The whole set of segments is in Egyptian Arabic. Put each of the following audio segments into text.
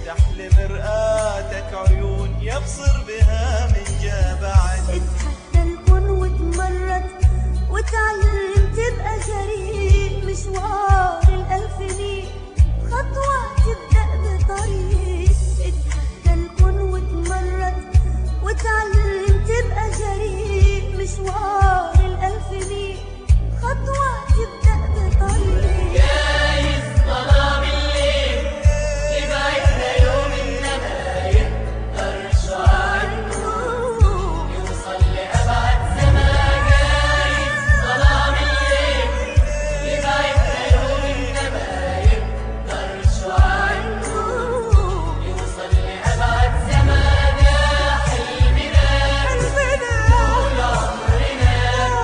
افتح لمرآتك عيون يبصر بها من جا بعد اتحدى الكون وتمرد وتعلم تبقى جريء مشوار الألف ميل خطوة تبدأ بطريق اتحدى الكون وتمرد وتعلم تبقى جريء مشوار الألف ميل خطوة تبدأ بطريق جايز ظلام الليل يبعدنا يوم إنما يقدر عنه يوصل لأبعد زمان جايز ظلام الليل يبعدنا يوم إنما يقدر عنه يوصل لأبعد زمان يا حلمنا طول عمرنا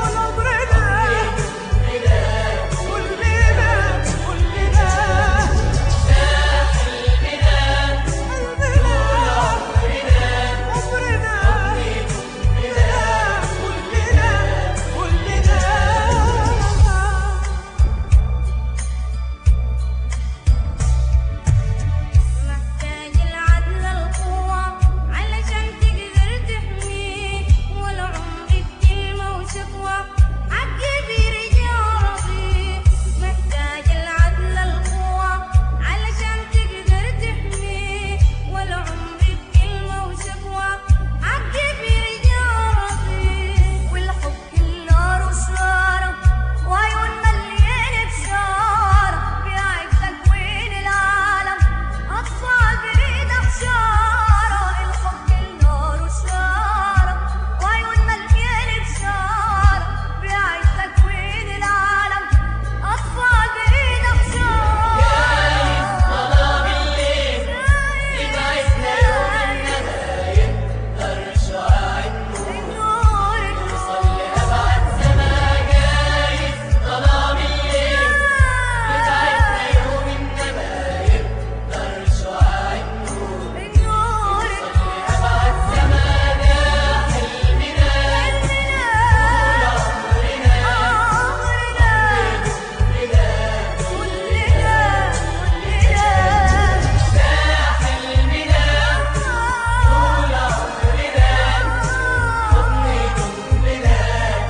محتاج العدل القوة علشان تقدر تحميه والعمر بكلمة وشكوى حقي في رجال رضيه محتاج العدل القوة علشان تقدر تحميه والعمر بكلمة وشكوى حقي في رجال رضيه والحب كله رشارة وعيون مليانة بشارة بيعز تكوين العالم أطفال بريد أحشارة الحب كله رشارة وعيون مليانة بشارة بيعز تكوين العالم أطفال بريد أحشارة ظلام الليل يبعدنا يوم إنما يقدر عنه النور يوصل لأبعد زمان جايز ظلام الليل يبعدنا يوم إنما يقدر عنه النور لأبعد زمان يا حلمنا طول عمرنا حضني جنبنا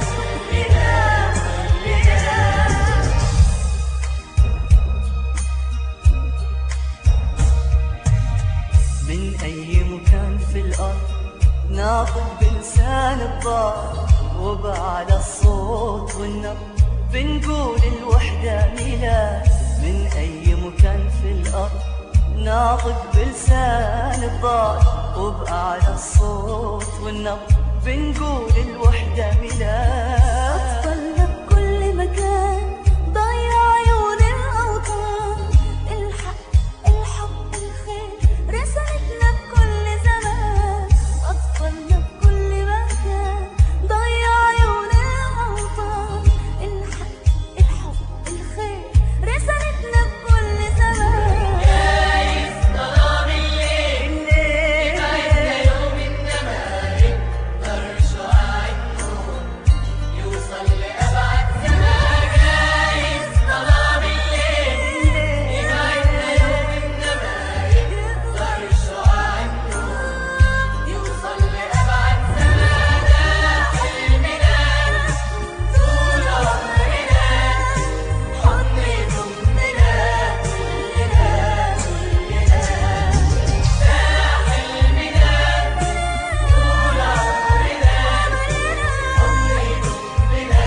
من أي مكان في الأرض ناطق بلسان الضار وبعلى الصوت والنبض بنقول الوحدة ميلاد من أي مكان في الأرض ناطق بلسان الضار وبأعلى الصوت والنبض بنقول الوحدة ميلاد أطفالنا بكل مكان ضيع عيون الأوطان الحق الحب الخير رسالتنا بكل زمان أطفالنا بكل مكان ضيع عيون الأوطان الحق الحب الخير رسالتنا بكل زمان جايز ظلام الليل يبعدنا يوم إنما يقدر عنه يوصل لأبعد زمان جايز ظلام الليل يبعدنا يوم إنما يقدر عنه يوصل لأبعد زمان يا حلمنا طول عمرنا حضني ضمنا كلنا كلنا يا حلمنا طول عمرنا حضني ضمنا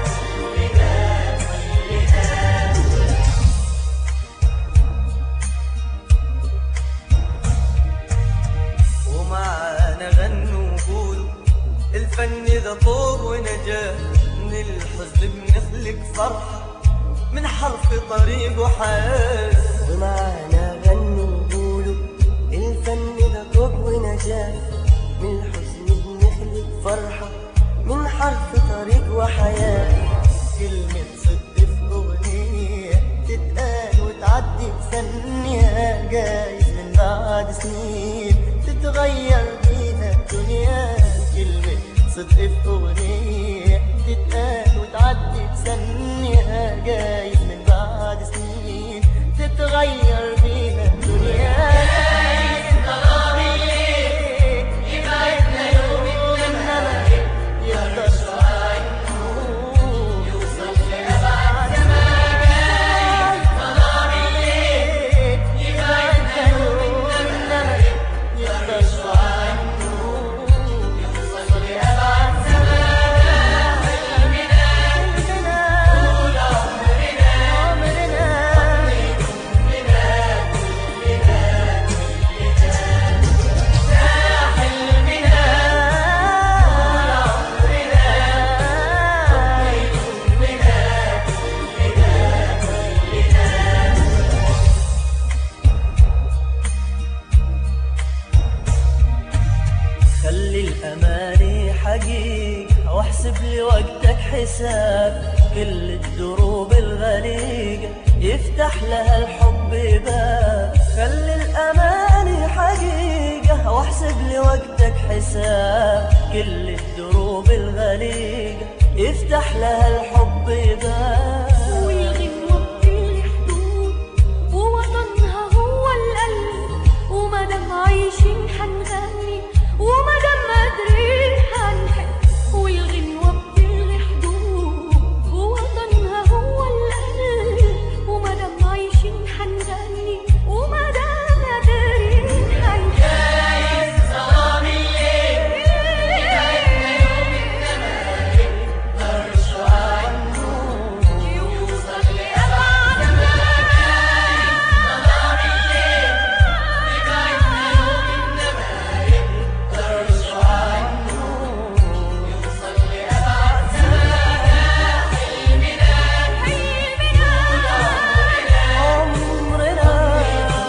كلنا كلنا ومعانا غنوا وقولوا الفن ذا طوب ونجاة من الحزن بنخلق فرحة من حرف طريق وحياة ومعنا غنوا وقولوا الفن ده طوب ونجاة من الحزن بنخلق فرحة من حرف طريق وحياة كلمة صدق في أغنية تتقال وتعدي بثانية جايز من بعد سنين تتغير بيها الدنيا كلمة صدق في أغنية تتقال وتعدي بثانية جايز من بعد سنين تتغير بيها الدنيا لوقتك حساب كل الدروب الغريقة يفتح لها الحب باب خلي الأماني حقيقة واحسب لوقتك حساب كل الدروب الغريقة يفتح لها الحب باب والغنوة بكل حدود ووطنها هو القلب ومادام عايشين حنغني ومادام قادرين حنحب والغنوة بكل حدود ووطنها هو القلب ومادام عايشين حنغني ومادام قادرين حنحب ظلام الليل يبعدنا يوم النمارق طرش عنه يوصل لأبعد مكان ظلام الليل يبعدنا يوم النمارق طرش عنه يوصل لأبعد سماء حلمنا عمرنا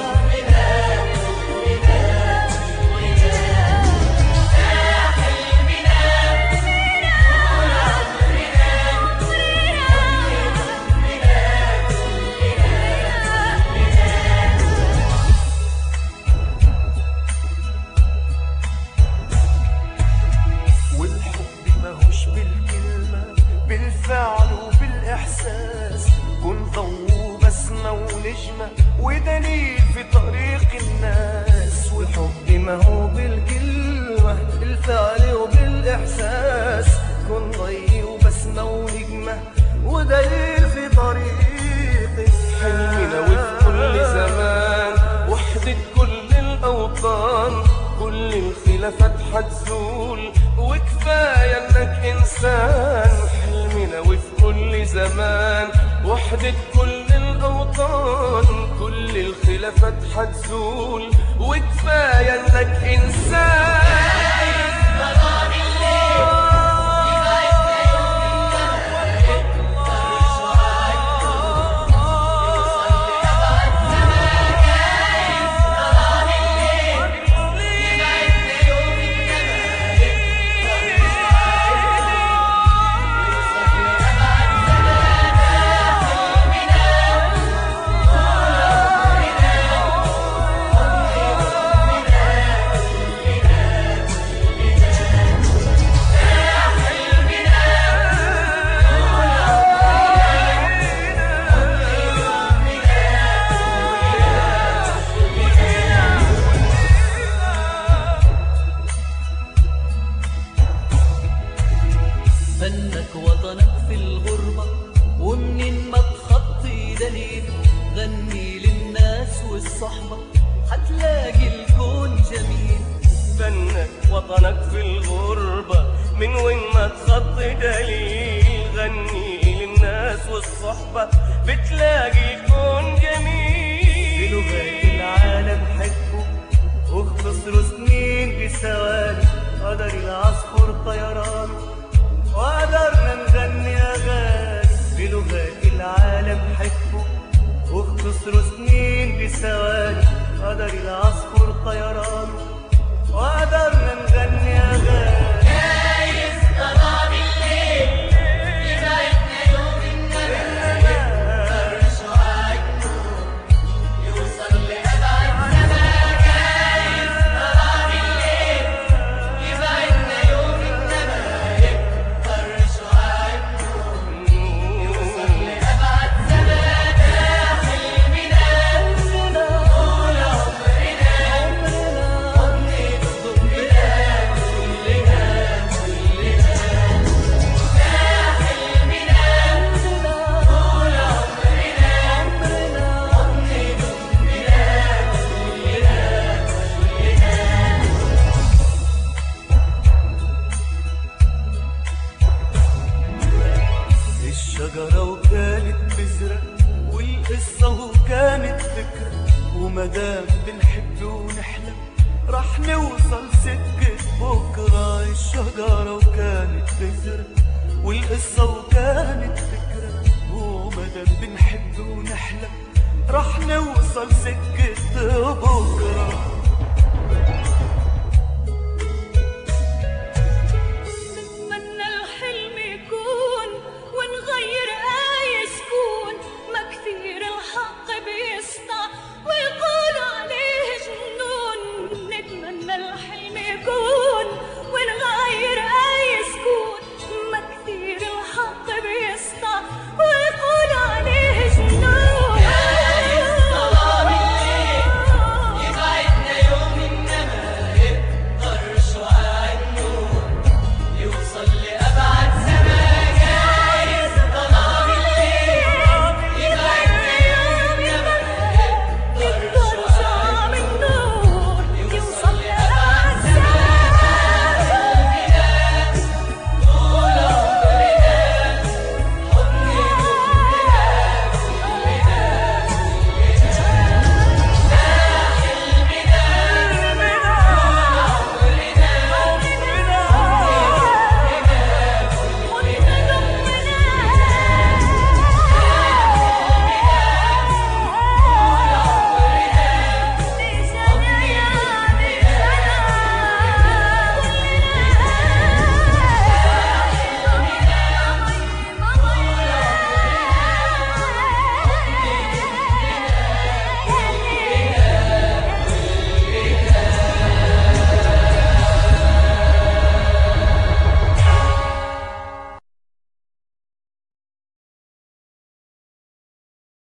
والحب ماهوش بالكلمة بالفعل وبالإحساس كن ضوء بسمة ونجمة ودليل في طريق الناس والحب ما هو بالكلمة بالفعل وبالإحساس كن ضي وبسمة ونجمة ودليل في طريق حلمنا وفي كل زمان وحدة كل الأوطان كل الخلافات حتزول وكفاية إنك إنسان حلمنا وفي كل زمان وحدة كل الأوطان كل الخلافات حتزول وكفاية إنك إنسان ظلام الليل يبعدنا يوم النمارق طرش عنه يوصل لأبعد مكان ظلام الليل يبعدنا يوم النمارق طرش عنه يوصل لأبعد فنك وطنك في الغربة ومنين ما تخطي دليل غني للناس والصحبة هتلاقي الكون جميل فنك وطنك في الغربة من وين ما تخطي دليل غني للناس والصحبة بتلاقي الكون جميل بلغات العالم حبه واختصروا سنين بثواني قدر العصفور طيران وقدرنا نغني أغاني بلغات العالم حبه واختصروا سنين بثواني قدر العصفور طيران وقدرنا نغني أغاني جايز ظلام الليل يبعدنا يوم النمارق طرش عنه يوصل لأبعد سماء جايز ظلام الليل يبعدنا يوم النمارق طرش عنه يوصل لأبعد سماء حلمنا طول عمرنا حضن ضمنا الشجرة وكانت بذرة والقصة وكانت فكرة ومدام بنحب ونحلم رح نوصل سكة بكرة الشجرة وكانت بذرة والقصة وكانت فكرة ومدام بنحب ونحلم رح نوصل سكة بكرة